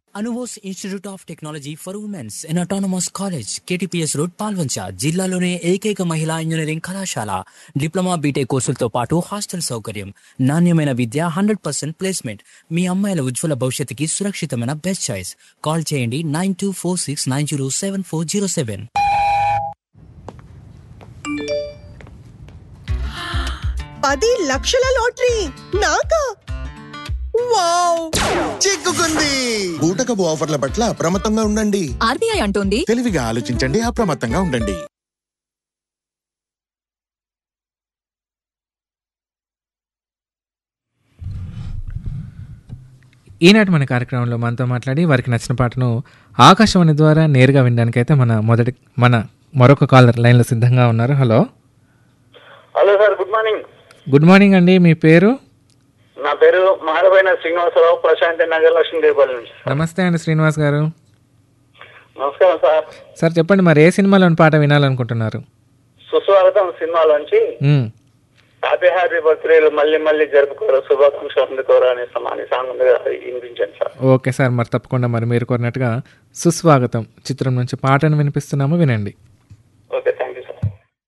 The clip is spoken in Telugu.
అనువోస్ institute of technology for women's in autonomous college KTPS road Palvancha జిల్లాలోనే ఏకైక మహిళా ఇంజనీరింగ్ కళాశాల డిప్లొమా బీటెక్ కోర్సులతో పాటు హాస్టల్ సౌకర్యం నాణ్యమైన విద్య హండ్రెడ్ పర్సెంట్ ప్లేస్మెంట్ మీ అమ్మాయిల ఉజ్వల భవిష్యత్తుకి సురక్షితమైన బెస్ట్ చాయిస్ కాల్ చేయండి nine two four six nine zero seven four zero seven పది లక్షల లాటరీ నాకా వావ్ చిక్కుకుంది బూటకపు ఆఫర్ల పట్ల అప్రమత్తంగా ఉండండి ఆర్బీఐ అంటోంది తెలివిగా ఆలోచించండి అప్రమత్తంగా ఉండండి ఈనాటి మన కార్యక్రమంలో మనతో మాట్లాడి వారికి నచ్చిన పాటను ఆకాశవాణి ద్వారా నేరుగా వినడానికైతే మన మొదటి మన మరొక కాలర్ లైన్లో సిద్ధంగా ఉన్నారు hello hello sir good morning good morning అండి మీ పేరు నా పేరు మారబోయిన శ్రీనివాసరావు ప్రశాంతి నగర్ లక్ష్మీదేవిపల్లి నుంచి నమస్తే అండి శ్రీనివాస్ గారు నమస్కారం సార్ సార్ చెప్పండి మరి ఏ సినిమాలోని పాట వినాలనుకుంటున్నారు సుస్వాగతం సినిమాలోంచి మ్మ్. హ్యాపీ హ్యాపీ బర్త్డేలు మళ్ళీ మళ్ళీ జరుపుకోరు శుభాకాంక్షలు అందుకోరు అనే సమాని సాంగ్ ఉంది కదా, అది వినిపించండి సార్ ఓకే సార్ మరి తప్పకుండా మరి మీరు కోరినట్టుగా సుస్వాగతం చిత్రం నుంచి పాటను వినిపిస్తున్నాము వినండి